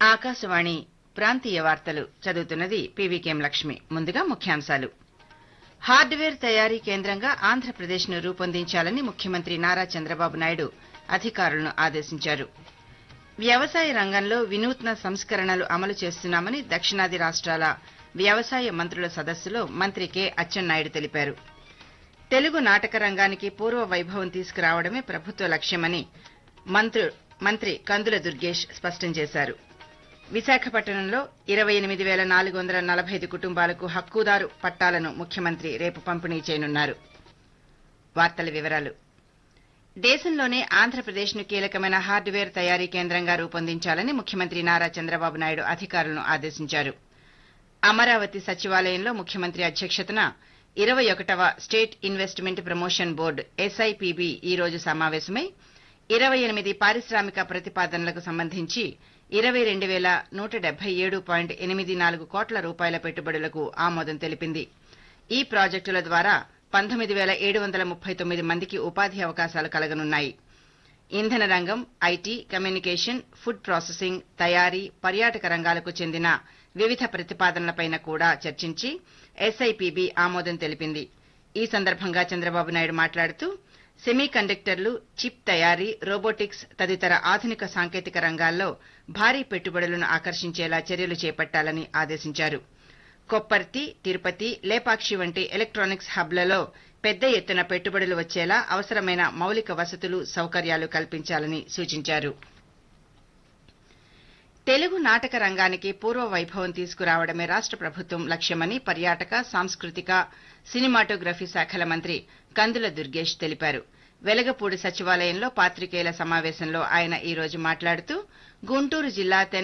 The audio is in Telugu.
ఆకాశవాణి ప్రాంతీయ వార్తలు చదువుతున్నది పీవీకేం లక్ష్మి ముందుగా ముఖ్యాంశాలు హార్డ్వేర్ తయారీ కేంద్రంగా ఆంధ్రప్రదేశ్ను రూపొందించాలని ముఖ్యమంత్రి నారా చంద్రబాబు నాయుడు అధికారులను ఆదేశించారు వ్యవసాయ రంగంలో వినూత్న సంస్కరణలు అమలు చేస్తున్నామని దక్షిణాది రాష్ట్రాల వ్యవసాయ మంత్రుల సదస్సులో మంత్రి కె అచ్చెన్నాయుడు తెలిపారు తెలుగు నాటక రంగానికి పూర్వ వైభవం తీసుకురావడమే ప్రభుత్వ లక్ష్యమని మంత్రి కందుల దుర్గేష్ స్పష్టం చేశారు విశాఖపట్నంలో ఇరవై ఎనిమిది పేల నాలుగు వందల నలభై ఐదు కుటుంబాలకు హక్కుదారు పట్టాలను ముఖ్యమంత్రి రేపు పంపిణీ చేయనున్నారు వార్తల వివరాలు దేశంలోనే ఆంధ్రప్రదేశ్ను కీలకమైన హార్డ్వేర్ తయారీ కేంద్రంగా రూపొందించాలని ముఖ్యమంత్రి నారా చంద్రబాబు నాయుడు అధికారులను ఆదేశించారు అమరావతి సచివాలయంలో ముఖ్యమంత్రి అధ్యక్షతన ఇరవై ఒకటవ state investment promotion board SIPB ఈ రోజు సమావేశమై ఇరవై ఎనిమిది పారిశ్రామిక ప్రతిపాదనలకు సంబంధించి ఇరవై రెండు పేల నూట డెబ్బై ఏడు పాయింట్ ఎనిమిది నాలుగు కోట్ల రూపాయల పెట్టుబడులకు ఆమోదం తెలిపింది ఈ ప్రాజెక్టుల ద్వారా పంతొమ్మిది పేల ఏడు వందల ముప్పై తొమ్మిది మందికి ఉపాధి అవకాశాలు కలగనున్నాయి ఇంధన రంగం ఐటీ కమ్యూనికేషన్ ఫుడ్ ప్రాసెసింగ్ తయారీ పర్యాటక రంగాలకు చెందిన వివిధ ప్రతిపాదనలపై కూడా చర్చించి ఎస్ఐపిబి ఆమోదం తెలిపింది ఈ సందర్భంగా చంద్రబాబు నాయుడు మాట్లాడుతూ సెమీ కండక్టర్లు చిప్ తయారీ రోబోటిక్స్ తదితర ఆధునిక సాంకేతిక రంగాల్లో భారీ పెట్టుబడులను ఆకర్షించేలా చర్యలు చేపట్టాలని ఆదేశించారు కొప్పర్తి తిరుపతి లేపాక్షి వంటి ఎలక్టానిక్స్ హబ్లలో పెద్ద ఎత్తున పెట్టుబడులు వచ్చేలా అవసరమైన మౌలిక వసతులు సౌకర్యాలు కల్పించాలని సూచించారు తెలుగు నాటక రంగానికి పూర్వ వైభవం తీసుకురావడమే రాష్ట ప్రభుత్వం లక్ష్యమని పర్యాటక సాంస్కృతిక సినిమాటోగ్రఫీ శాఖల మంత్రి కందుల దుర్గేష్ తెలిపారు వెలగపూడి సచివాలయంలో పాత్రికేయుల సమావేశంలో ఆయన ఈ రోజు మాట్లాడుతూ గుంటూరు జిల్లా